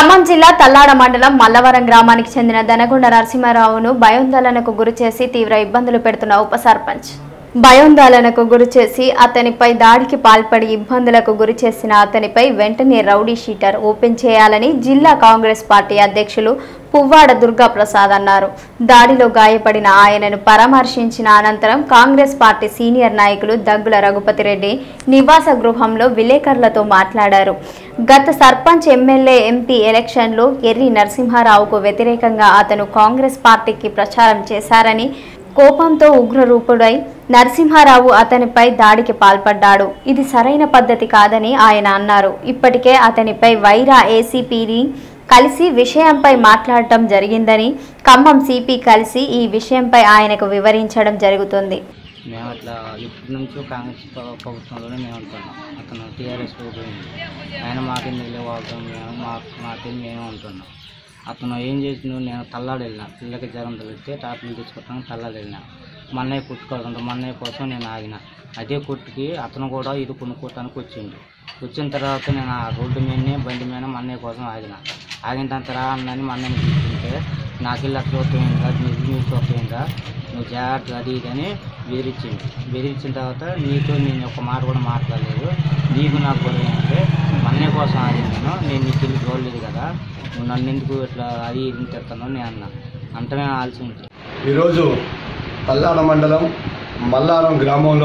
ఖమ్మం జిల్లా తల్లాడ మండలం మల్లవరం గ్రామానికి చెందిన దనగొండ నరసింహారావును భయోందోళనకు గురిచేసి తీవ్ర ఇబ్బందులు పెడుతున్న ఉప సర్పంచ్ భయోందోళనకు గురిచేసి అతనిపై దాడికి పాల్పడి ఇబ్బందులకు గురిచేసిన అతనిపై వెంటనే రౌడీ షీటర్ ఓపెన్ చేయాలని జిల్లా కాంగ్రెస్ పార్టీ అధ్యక్షులు పువ్వాడ దుర్గా ప్రసాద్ అన్నారు దాడిలో గాయపడిన ఆయనను పరామర్శించిన అనంతరం కాంగ్రెస్ పార్టీ సీనియర్ నాయకులు దగ్గుల రఘుపతి రెడ్డి నివాస గృహంలో విలేకరులతో మాట్లాడారు గత సర్పంచ్ ఎమ్మెల్యే ఎంపీ ఎలక్షన్లో ఎర్రి నరసింహారావుకు వ్యతిరేకంగా అతను కాంగ్రెస్ పార్టీకి ప్రచారం చేశారని కోపంతో ఉగ్రరూపుడై నరసింహారావు అతనిపై దాడికి పాల్పడ్డాడు ఇది సరైన పద్ధతి కాదని ఆయన అన్నారు ఇప్పటికే అతనిపై వైరా ఏసీపీని కలిసి విషయంపై మాట్లాడటం జరిగిందని ఖమ్మం సిపి కలిసి ఈ విషయంపై ఆయనకు వివరించడం జరుగుతుంది మేము అట్లా ఇప్పటి నుంచో కాంగ్రెస్ ప్ర- ప్రభుత్వంలోనే మేము ఉంటున్నాం అతను టీఆర్ఎస్ పోయింది ఆయన మాకెందుకు లేవవుతాం మేము మా మాకేం మేము ఉంటున్నాం అతను ఏం చేసిండు నేను తల్లాడు వెళ్ళిన పిల్లకి జ్వరం తగిలితే టాబ్లెట్ తెచ్చుకుంటాను తల్లాడు వెళ్ళిన మన్నయ్య కుట్టుకోవాలంటే మన్నయ్య కోసం నేను ఆగిన అదే కుట్టుకి అతను కూడా ఇది కొనుక్కోవటానికి వచ్చిండు వచ్చిన తర్వాత నేను ఆ రోడ్డు మీదనే బండి మీద మన్నయ్య కోసం ఆగిన ఆగిన దాని తర్వాత అన్నని మన్నయ్యని తీసుకుంటే నాకు ఇల్లు అట్లా వస్తుందా నీకు నీకు వస్తుందా నువ్వు జాగ్రత్త అది ఇది అని బెదిరించింది బెదిరించిన తర్వాత నీతో నేను ఒక మాట కూడా మాట్లాడలేదు నీకు నాకు గొడవ ఏంటంటే మన్నయ్య కోసం ఆగింది నేను నేను నీకు ఇల్లు చూడలేదు కదా నువ్వు నన్ను ఎందుకు ఇట్లా అది ఇది తిడతాను నేను అన్నా అంటనే ఆలోచించి ఈరోజు పల్లాడ మండలం మల్లారం గ్రామంలో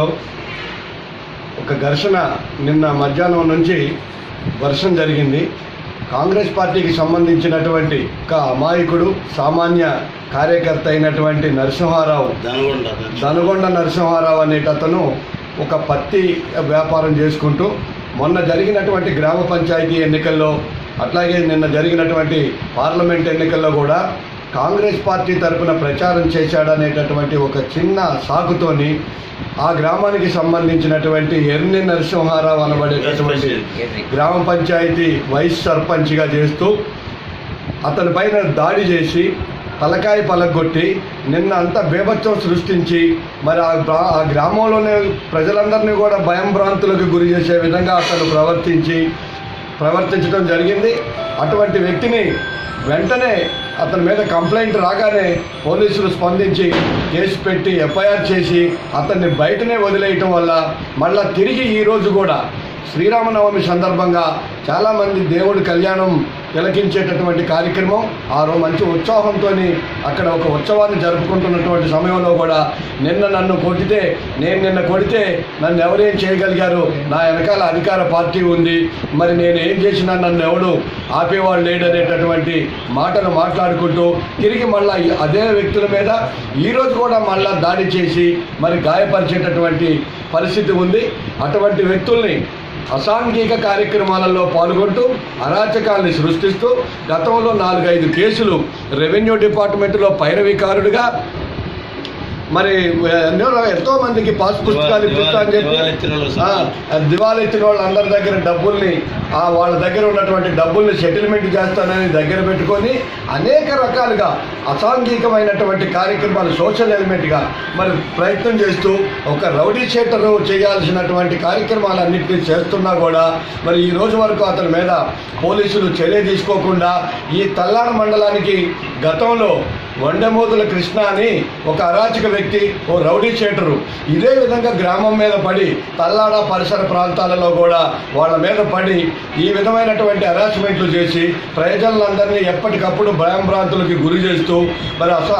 ఒక ఘర్షణ నిన్న మధ్యాహ్నం నుంచి వర్షం జరిగింది కాంగ్రెస్ పార్టీకి సంబంధించినటువంటి ఒక అమాయకుడు సామాన్య కార్యకర్త అయినటువంటి నరసింహారావు దనగొండ నరసింహారావు అనేటతను ఒక పత్తి వ్యాపారం చేసుకుంటూ మొన్న జరిగినటువంటి గ్రామ పంచాయతీ ఎన్నికల్లో అట్లాగే నిన్న జరిగినటువంటి పార్లమెంట్ ఎన్నికల్లో కూడా కాంగ్రెస్ పార్టీ తరపున ప్రచారం చేశాడనేటటువంటి ఒక చిన్న సాకుతోని ఆ గ్రామానికి సంబంధించినటువంటి ఎర్ని నరసింహారావు అనబడేటటువంటి గ్రామ పంచాయతీ వైస్ సర్పంచ్గా చేస్తూ అతని పైన దాడి చేసి తలకాయ పలగొట్టి నిన్న అంతా బేభత్సం సృష్టించి మరి ఆ గ్రా- ఆ గ్రామంలోనే ప్రజలందరినీ కూడా భయం భ్రాంతులకు గురి చేసే విధంగా అతను ప్రవర్తించి ప్రవర్తించడం జరిగింది అటువంటి వ్యక్తిని వెంటనే అతని మీద కంప్లైంట్ రాగానే పోలీసులు స్పందించి కేసు పెట్టి ఎఫ్ఐఆర్ చేసి అతన్ని బయటనే వదిలేయటం వల్ల మళ్ళా తిరిగి ఈరోజు కూడా శ్రీరామనవమి సందర్భంగా చాలామంది దేవుడి కళ్యాణం తిలకించేటటువంటి కార్యక్రమం ఆ రోజు మంచి ఉత్సాహంతో అక్కడ ఒక ఉత్సవాన్ని జరుపుకుంటున్నటువంటి సమయంలో కూడా నిన్న నన్ను కొట్టితే నేను నిన్న కొడితే నన్ను ఎవరేం చేయగలిగారు నా వెనకాల అధికార పార్టీ ఉంది మరి నేను ఏం చేసినా నన్ను ఎవడు ఆపేవాడు లేడనేటటువంటి మాటలు మాట్లాడుకుంటూ తిరిగి మళ్ళా ఈ అదే వ్యక్తుల మీద ఈరోజు కూడా మళ్ళా దాడి చేసి మరి గాయపరిచేటటువంటి పరిస్థితి ఉంది అటువంటి వ్యక్తుల్ని అసాంఘిక కార్యక్రమాలలో పాల్గొంటూ అరాచకాల్ని సృష్టిస్తూ గతంలో నాలుగైదు కేసులు రెవెన్యూ డిపార్ట్మెంట్లో పైరవికారుడిగా మరి ఎన్నో ఎంతో మందికి పాస్ పుస్తకాలు ఇప్పిస్తా అని చెప్పి ఆ, దివాలా ఇచ్చిన వాళ్ళందరి దగ్గర డబ్బుల్ని ఆ వాళ్ళ దగ్గర ఉన్నటువంటి డబ్బుల్ని సెటిల్మెంట్ చేస్తానని దగ్గర పెట్టుకొని అనేక రకాలుగా అసాంఘికమైనటువంటి కార్యక్రమాలు సోషల్ ఎలిమెంట్గా మరి ప్రయత్నం చేస్తూ ఒక రౌడీ షీటర్ చేయాల్సినటువంటి కార్యక్రమాలన్నింటినీ చేస్తున్నా కూడా మరి ఈ రోజు వరకు అతని మీద పోలీసులు చర్య తీసుకోకుండా ఈ తల్లాడ మండలానికి గతంలో వండమోతుల కృష్ణ అని ఒక అరాచక వ్యక్తి ఓ రౌడీ షీటరు ఇదే విధంగా గ్రామం మీద పడి తల్లాడ పరిసర ప్రాంతాలలో కూడా వాళ్ళ మీద పడి ఈ విధమైనటువంటి హరాస్మెంట్లు చేసి ప్రజలందరినీ ఎప్పటికప్పుడు భయాంభ్రాంతులకి గురి చేస్తూ మరి అస